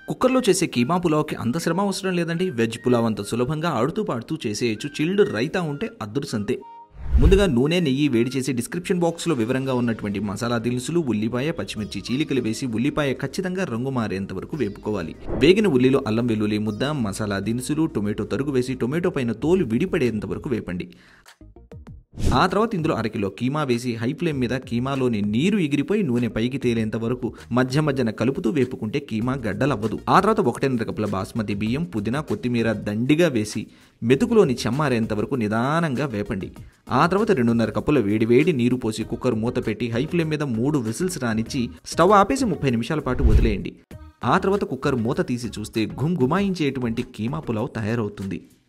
కుక్కర్లో చేసే కీమా పులావ్కి అంత శ్రమ అవసరం లేదండి వెజ్ పులావ్ అంత సులభంగా ఆడుతూ పాడుతూ చేసేయచ్చు చిల్డ్ రైతా ఉంటే అదృసంతే ముందుగా నూనె నెయ్యి వేడి చేసి డిస్క్రిప్షన్ బాక్స్లో వివరంగా ఉన్నటువంటి మసాలా దినుసులు ఉల్లిపాయ పచ్చిమిర్చి చీలికలు వేసి ఉల్లిపాయ ఖచ్చితంగా రంగు మారేంత వరకు వేపుకోవాలి వేగిన ఉల్లిలో అల్లం వెల్లుల్లి ముద్ద మసాలా దినుసులు టొమాటో తరుగు వేసి టొమాటో పైన తోలు విడిపడేంత వరకు వేపండి ఆ తర్వాత ఇందులో అరకిలో కీమా వేసి హై ఫ్లేమ్ మీద కీమాలోని నీరు ఎగిరిపోయి నూనె పైకి తేలేంత వరకు మధ్య మధ్యన కలుపుతూ వేపుకుంటే కీమా గడ్డలవ్వదు ఆ తర్వాత ఒకటిన్నర కప్పుల బాస్మతి బియ్యం పుదీనా కొత్తిమీర దండిగా వేసి మెతుకులోని చెమ్మారేంత వరకు నిదానంగా వేపండి ఆ తర్వాత రెండున్నర కప్పుల వేడి వేడి నీరు పోసి కుక్కర్ మూత పెట్టి హై ఫ్లేమ్ మీద మూడు విజిల్స్ రానిచ్చి స్టవ్ ఆపేసి ముప్పై నిమిషాల పాటు వదిలేయండి ఆ తర్వాత కుక్కర్ మూత తీసి చూస్తే గుమ్ గుమాయించేటువంటి కీమా పులావ్ తయారవుతుంది